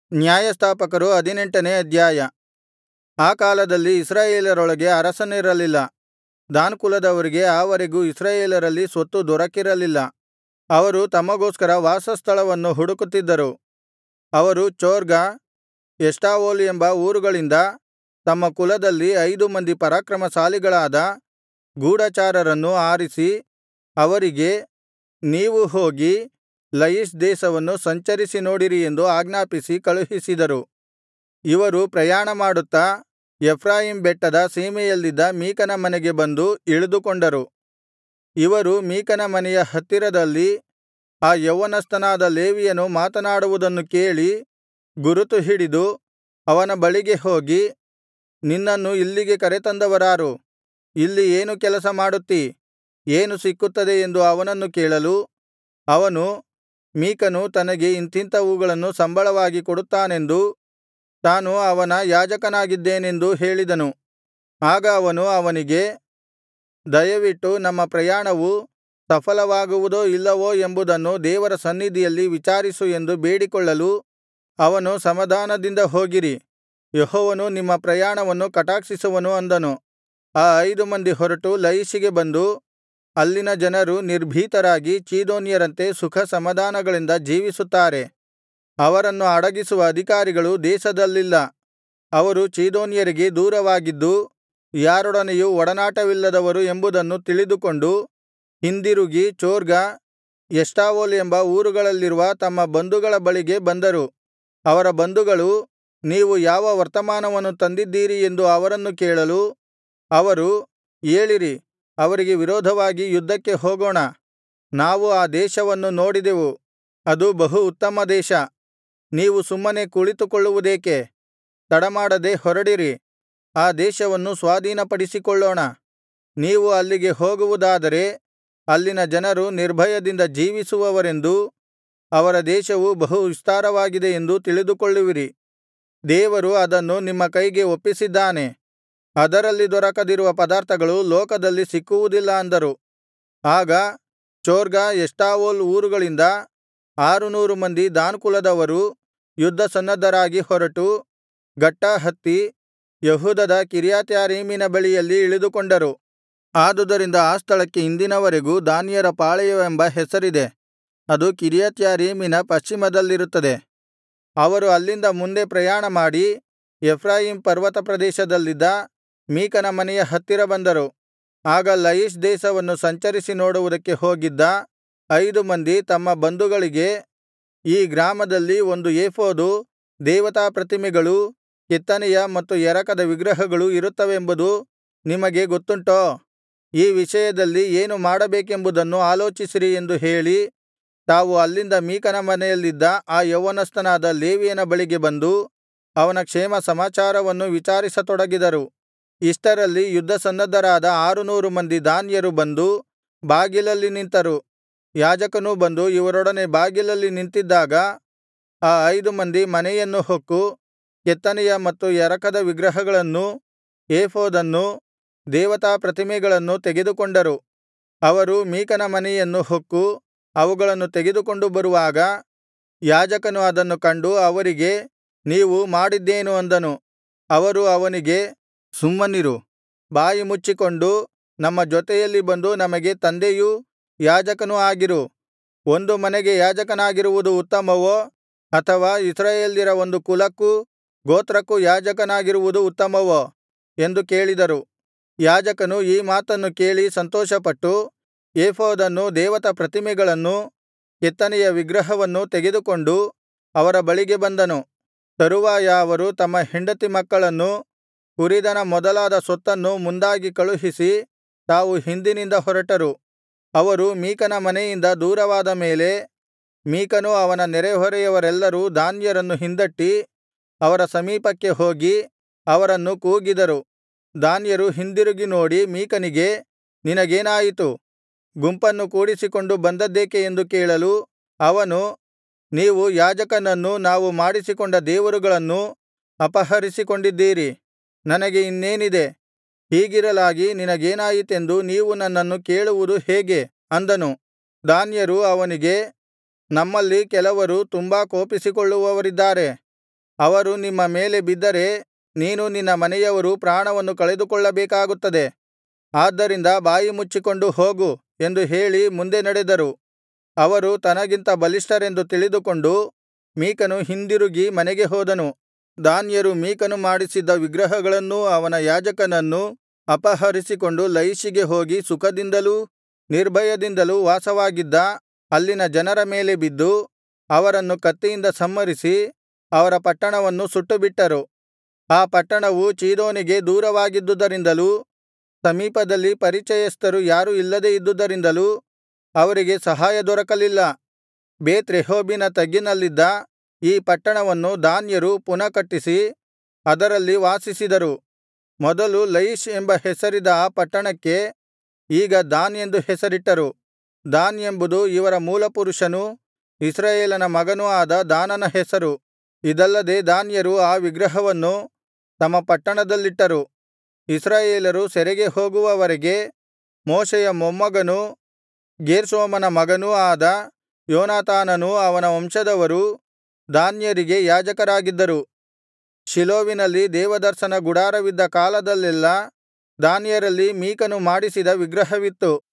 ನ್ಯಾಯಸ್ಥಾಪಕರು ಹದಿನೆಂಟನೇ ಅಧ್ಯಾಯ ಆ ಕಾಲದಲ್ಲಿ ಇಸ್ರಾಯೇಲರೊಳಗೆ ಅರಸನಿರಲಿಲ್ಲ ದಾನ್ ಕುಲದವರಿಗೆ ಆ ವರೆಗೂ ಇಸ್ರಾಯೇಲರಲ್ಲಿ ಸ್ವತ್ತು ದೊರಕಿರಲಿಲ್ಲ ಅವರು ತಮಗೋಸ್ಕರ ವಾಸಸ್ಥಳವನ್ನು ಹುಡುಕುತ್ತಿದ್ದರು ಅವರು ಚೊರ್ಗಾ ಎಷ್ಟಾವೋಲ್ ಎಂಬ ಊರುಗಳಿಂದ ತಮ್ಮ ಕುಲದಲ್ಲಿ ಐದು ಮಂದಿ ಪರಾಕ್ರಮಶಾಲಿಗಳಾದ ಗೂಢಚಾರರನ್ನು ಆರಿಸಿ ಅವರಿಗೆ ನೀವು ಹೋಗಿ ಲಯಿಷ್ ದೇಶವನ್ನು ಸಂಚರಿಸಿ ನೋಡಿರಿ ಎಂದು ಆಜ್ಞಾಪಿಸಿ ಕಳುಹಿಸಿದರು ಇವರು ಪ್ರಯಾಣಮಾಡುತ್ತಾ ಎಫ್ರಾಯೀಮ್ ಬೆಟ್ಟದ ಸೀಮೆಯಲ್ಲಿದ್ದ ಮೀಕನ ಮನೆಗೆ ಬಂದು ಇಳಿದುಕೊಂಡರು ಇವರು ಮೀಕನ ಮನೆಯ ಹತ್ತಿರದಲ್ಲಿ ಆ ಯೌವನಸ್ಥನಾದ ಲೇವಿಯನು ಮಾತನಾಡುವುದನ್ನು ಕೇಳಿ ಗುರುತು ಹಿಡಿದು ಅವನ ಬಳಿಗೆ ಹೋಗಿ ನಿನ್ನನ್ನು ಇಲ್ಲಿಗೆ ಕರೆತಂದವರಾರು ಇಲ್ಲಿ ಏನು ಕೆಲಸ ಮಾಡುತ್ತೀ ಏನು ಸಿಕ್ಕುತ್ತದೆ ಎಂದು ಅವನನ್ನು ಕೇಳಲು ಅವನು ಮೀಕನು ತನಗೆ ಇಂಥಿಂಥವುಗಳನ್ನು ಸಂಬಳವಾಗಿ ಕೊಡುತ್ತಾನೆಂದೂ ತಾನು ಅವನ ಯಾಜಕನಾಗಿದ್ದೇನೆಂದೂ ಹೇಳಿದನು ಆಗ ಅವನು ಅವನಿಗೆ ದಯವಿಟ್ಟು ನಮ್ಮ ಪ್ರಯಾಣವು ಸಫಲವಾಗುವುದೋ ಇಲ್ಲವೋ ಎಂಬುದನ್ನು ದೇವರ ಸನ್ನಿಧಿಯಲ್ಲಿ ವಿಚಾರಿಸು ಎಂದು ಬೇಡಿಕೊಳ್ಳಲು ಅವನು ಸಮಾಧಾನದಿಂದ ಹೋಗಿರಿ ಯೆಹೋವನು ನಿಮ್ಮ ಪ್ರಯಾಣವನ್ನು ಕಟಾಕ್ಷಿಸುವನು ಅಂದನು ಆ ಐದು ಮಂದಿ ಹೊರಟು ಲಯಿಷಿಗೆ ಬಂದು ಅಲ್ಲಿನ ಜನರು ನಿರ್ಭೀತರಾಗಿ ಚೀದೋನ್ಯರಂತೆ ಸುಖಸಮಾಧಾನಗಳಿಂದ ಜೀವಿಸುತ್ತಾರೆ ಅವರನ್ನು ಅಡಗಿಸುವ ಅಧಿಕಾರಿಗಳು ದೇಶದಲ್ಲಿಲ್ಲ ಅವರು ಚೀದೋನ್ಯರಿಗೆ ದೂರವಾಗಿದ್ದು ಯಾರೊಡನೆಯೂ ಒಡನಾಟವಿಲ್ಲದವರು ಎಂಬುದನ್ನು ತಿಳಿದುಕೊಂಡು ಹಿಂದಿರುಗಿ ಚೊರ್ಗಾ ಎಷ್ಟಾವೋಲ್ ಎಂಬ ಊರುಗಳಲ್ಲಿರುವ ತಮ್ಮ ಬಂಧುಗಳ ಬಳಿಗೆ ಬಂದರು ಅವರ ಬಂಧುಗಳು ನೀವು ಯಾವ ವರ್ತಮಾನವನ್ನು ತಂದಿದ್ದೀರಿ ಎಂದು ಅವರನ್ನು ಕೇಳಲು ಅವರು ಏಳಿರಿ ಅವರಿಗೆ ವಿರೋಧವಾಗಿ ಯುದ್ಧಕ್ಕೆ ಹೋಗೋಣ ನಾವು ಆ ದೇಶವನ್ನು ನೋಡಿದೆವು ಅದು ಬಹು ಉತ್ತಮ ದೇಶ ನೀವು ಸುಮ್ಮನೆ ಕುಳಿತುಕೊಳ್ಳುವುದೇಕೆ ತಡಮಾಡದೆ ಹೊರಡಿರಿ ಆ ದೇಶವನ್ನು ಸ್ವಾಧೀನಪಡಿಸಿಕೊಳ್ಳೋಣ ನೀವು ಅಲ್ಲಿಗೆ ಹೋಗುವುದಾದರೆ ಅಲ್ಲಿನ ಜನರು ನಿರ್ಭಯದಿಂದ ಜೀವಿಸುವವರೆಂದೂ ಅವರ ದೇಶವು ಬಹು ವಿಸ್ತಾರವಾಗಿದೆ ಎಂದು ತಿಳಿದುಕೊಳ್ಳುವಿರಿ ದೇವರು ಅದನ್ನು ನಿಮ್ಮ ಕೈಗೆ ಒಪ್ಪಿಸಿದ್ದಾನೆ ಅದರಲ್ಲಿ ದೊರಕದಿರುವ ಪದಾರ್ಥಗಳು ಲೋಕದಲ್ಲಿ ಸಿಕ್ಕುವುದಿಲ್ಲ ಅಂದರು ಆಗ ಚೊರ್ಗಾ ಎಷ್ಟಾವೋಲ್ ಊರುಗಳಿಂದ ಆರುನೂರು ಮಂದಿ ದಾನ್ ಕುಲದವರು ಯುದ್ಧಸನ್ನದ್ಧರಾಗಿ ಹೊರಟು ಗಟ್ಟಾ ಹತ್ತಿ ಯೆಹೂದದ ಕಿರ್ಯತ್ಯಾರೀಮಿನ ಬಳಿಯಲ್ಲಿ ಇಳಿದುಕೊಂಡರು ಆದುದರಿಂದ ಆ ಸ್ಥಳಕ್ಕೆ ಇಂದಿನವರೆಗೂ ದಾನ್ಯರ ಪಾಳೆಯವೆಂಬ ಹೆಸರಿದೆ ಅದು ಕಿರ್ಯತ್ಯಾರೀಮಿನ ಪಶ್ಚಿಮದಲ್ಲಿರುತ್ತದೆ ಅವರು ಅಲ್ಲಿಂದ ಮುಂದೆ ಪ್ರಯಾಣಮಾಡಿ ಎಫ್ರಾಯೀಮ್ ಪರ್ವತ ಪ್ರದೇಶದಲ್ಲಿದ್ದ ಮೀಕನ ಮನೆಯ ಹತ್ತಿರ ಬಂದರು ಆಗ ಲಯಿಷ್ ದೇಶವನ್ನು ಸಂಚರಿಸಿ ನೋಡುವುದಕ್ಕೆ ಹೋಗಿದ್ದ ಐದು ಮಂದಿ ತಮ್ಮ ಬಂಧುಗಳಿಗೆ ಈ ಗ್ರಾಮದಲ್ಲಿ ಒಂದು ಏಫೋದು ದೇವತಾ ಪ್ರತಿಮೆಗಳೂ ಕೆತ್ತನೆಯ ಮತ್ತು ಎರಕದ ವಿಗ್ರಹಗಳೂ ಇರುತ್ತವೆಂಬುದು ನಿಮಗೆ ಗೊತ್ತುಂಟೋ ಈ ವಿಷಯದಲ್ಲಿ ಏನು ಮಾಡಬೇಕೆಂಬುದನ್ನು ಆಲೋಚಿಸಿರಿ ಎಂದು ಹೇಳಿ ತಾವು ಅಲ್ಲಿಂದ ಮೀಕನ ಮನೆಯಲ್ಲಿದ್ದ ಆ ಯೌವನಸ್ಥನಾದ ಲೇವಿಯನ ಬಳಿಗೆ ಬಂದು ಅವನ ಕ್ಷೇಮ ಸಮಾಚಾರವನ್ನು ವಿಚಾರಿಸತೊಡಗಿದರು ಇಷ್ಟರಲ್ಲಿ ಯುದ್ಧಸನ್ನದ್ಧರಾದ ಆರುನೂರು ಮಂದಿ ದಾನ್ಯರು ಬಂದು ಬಾಗಿಲಲ್ಲಿ ನಿಂತರು ಯಾಜಕನೂ ಬಂದು ಇವರೊಡನೆ ಬಾಗಿಲಲ್ಲಿ ನಿಂತಿದ್ದಾಗ ಆ ಐದು ಮಂದಿ ಮನೆಯನ್ನು ಹೊಕ್ಕು ಕೆತ್ತನೆಯ ಮತ್ತು ಎರಕದ ವಿಗ್ರಹಗಳನ್ನೂ ಏಫೋದನ್ನೂ ದೇವತಾ ಪ್ರತಿಮೆಗಳನ್ನೂ ತೆಗೆದುಕೊಂಡರು ಅವರು ಮೀಕನ ಮನೆಯನ್ನು ಹೊಕ್ಕು ಅವುಗಳನ್ನು ತೆಗೆದುಕೊಂಡು ಬರುವಾಗ ಯಾಜಕನು ಅದನ್ನು ಕಂಡು ಅವರಿಗೆ ನೀವು ಮಾಡಿದ್ದೇನು ಅಂದನು ಅವರು ಅವನಿಗೆ ಸುಮ್ಮನಿರು ಬಾಯಿ ಮುಚ್ಚಿಕೊಂಡು ನಮ್ಮ ಜೊತೆಯಲ್ಲಿ ಬಂದು ನಮಗೆ ತಂದೆಯೂ ಯಾಜಕನೂ ಆಗಿರು ಒಂದು ಮನೆಗೆ ಯಾಜಕನಾಗಿರುವುದು ಉತ್ತಮವೋ ಅಥವಾ ಇಸ್ರಾಯೇಲ್ಯರ ಒಂದು ಕುಲಕ್ಕೂ ಗೋತ್ರಕ್ಕೂ ಯಾಜಕನಾಗಿರುವುದು ಉತ್ತಮವೋ ಎಂದು ಕೇಳಿದರು ಯಾಜಕನು ಈ ಮಾತನ್ನು ಕೇಳಿ ಸಂತೋಷಪಟ್ಟು ಏಫೋದನ್ನೂ ದೇವತಾ ಪ್ರತಿಮೆಗಳನ್ನೂ ಕೆತ್ತನೆಯ ವಿಗ್ರಹವನ್ನೂ ತೆಗೆದುಕೊಂಡು ಅವರ ಬಳಿಗೆ ಬಂದನು ತರುವಾಯ ಅವರು ತಮ್ಮ ಹೆಂಡತಿ ಮಕ್ಕಳನ್ನೂ ಕುರಿದನ ಮೊದಲಾದ ಸೊತ್ತನ್ನು ಮುಂದಾಗಿ ಕಳುಹಿಸಿ ತಾವು ಹಿಂದಿನಿಂದ ಹೊರಟರು ಅವರು ಮೀಕನ ಮನೆಯಿಂದ ದೂರವಾದ ಮೇಲೆ ಮೀಕನೂ ಅವನ ನೆರೆಹೊರೆಯವರೆಲ್ಲರೂ ದಾನ್ಯರನ್ನು ಹಿಂದಟ್ಟಿ ಅವರ ಸಮೀಪಕ್ಕೆ ಹೋಗಿ ಅವರನ್ನು ಕೂಗಿದರು ದಾನ್ಯರು ಹಿಂದಿರುಗಿ ನೋಡಿ ಮೀಕನಿಗೆ ನಿನಗೇನಾಯಿತು ಗುಂಪನ್ನು ಕೂಡಿಸಿಕೊಂಡು ಬಂದದ್ದೇಕೆ ಎಂದು ಕೇಳಲು ಅವನು ನೀವು ಯಾಜಕನನ್ನೂ ನಾವು ಮಾಡಿಸಿಕೊಂಡ ದೇವರುಗಳನ್ನೂ ಅಪಹರಿಸಿಕೊಂಡಿದ್ದೀರಿ ನನಗೆ ಇನ್ನೇನಿದೆ ಹೀಗಿರಲಾಗಿ ನಿನಗೇನಾಯಿತೆಂದು ನೀವು ನನ್ನನ್ನು ಕೇಳುವುದು ಹೇಗೆ ಅಂದನು ದಾನ್ಯರು ಅವನಿಗೆ ನಮ್ಮಲ್ಲಿ ಕೆಲವರು ತುಂಬಾ ಕೋಪಿಸಿಕೊಳ್ಳುವವರಿದ್ದಾರೆ ಅವರು ನಿಮ್ಮ ಮೇಲೆ ಬಿದ್ದರೆ ನೀನೂ ನಿನ್ನ ಮನೆಯವರೂ ಪ್ರಾಣವನ್ನು ಕಳೆದುಕೊಳ್ಳಬೇಕಾಗುತ್ತದೆ ಆದ್ದರಿಂದ ಬಾಯಿಮುಚ್ಚಿಕೊಂಡು ಹೋಗು ಎಂದು ಹೇಳಿ ಮುಂದೆ ನಡೆದರು ಅವರು ತನಗಿಂತ ಬಲಿಷ್ಠರೆಂದು ತಿಳಿದುಕೊಂಡು ಮೀಕನು ಹಿಂದಿರುಗಿ ಮನೆಗೆ ಹೋದನು ದಾನ್ಯರು ಮೀಕನು ಮಾಡಿಸಿದ್ದ ವಿಗ್ರಹಗಳನ್ನೂ ಅವನ ಯಾಜಕನನ್ನೂ ಅಪಹರಿಸಿಕೊಂಡು ಲಯಿಷಿಗೆ ಹೋಗಿ ಸುಖದಿಂದಲೂ ನಿರ್ಭಯದಿಂದಲೂ ವಾಸವಾಗಿದ್ದ ಅಲ್ಲಿನ ಜನರ ಮೇಲೆ ಬಿದ್ದು ಅವರನ್ನು ಕತ್ತಿಯಿಂದ ಸಂಹರಿಸಿ ಅವರ ಪಟ್ಟಣವನ್ನು ಸುಟ್ಟುಬಿಟ್ಟರು ಆ ಪಟ್ಟಣವು ಚೀದೋನಿಗೆ ದೂರವಾಗಿದ್ದುದರಿಂದಲೂ ಸಮೀಪದಲ್ಲಿ ಪರಿಚಯಸ್ಥರು ಯಾರೂ ಇಲ್ಲದೆ ಇದ್ದುದರಿಂದಲೂ ಅವರಿಗೆ ಸಹಾಯ ದೊರಕಲಿಲ್ಲ ಬೇತ್ ರೆಹೋಬಿನ ತಗ್ಗಿನಲ್ಲಿದ್ದ ಈ ಪಟ್ಟಣವನ್ನು ದಾನ್ಯರು ಪುನಃ ಕಟ್ಟಿಸಿ ಅದರಲ್ಲಿ ವಾಸಿಸಿದರು ಮೊದಲು ಲಯಿಷ್ ಎಂಬ ಹೆಸರಿದ್ದ ಆ ಪಟ್ಟಣಕ್ಕೆ ಈಗ ದಾನ್ ಎಂದು ಹೆಸರಿಟ್ಟರು ದಾನ್ ಎಂಬುದು ಇವರ ಮೂಲಪುರುಷನೂ ಇಸ್ರಾಯೇಲನ ಮಗನೂ ಆದ ದಾನನ ಹೆಸರು ಇದಲ್ಲದೆ ದಾನ್ಯರು ಆ ವಿಗ್ರಹವನ್ನು ತಮ್ಮ ಪಟ್ಟಣದಲ್ಲಿಟ್ಟರು ಇಸ್ರಾಯೇಲರು ಸೆರೆಗೆ ಹೋಗುವವರೆಗೆ ಮೋಶೆಯ ಮೊಮ್ಮಗನೂ ಗೇರ್ಷೋಮನ ಮಗನೂ ಆದ ಯೋನಾತಾನನೂ ಅವನ ವಂಶದವರೂ ದಾನ್ಯರಿಗೆ ಯಾಜಕರಾಗಿದ್ದರು ಶಿಲೋವಿನಲ್ಲಿ ದೇವದರ್ಶನ ಗುಡಾರವಿದ್ದ ಕಾಲದಲ್ಲೆಲ್ಲಾ ದಾನ್ಯರಲ್ಲಿ ಮೀಕನು ಮಾಡಿಸಿದ ವಿಗ್ರಹವಿತ್ತು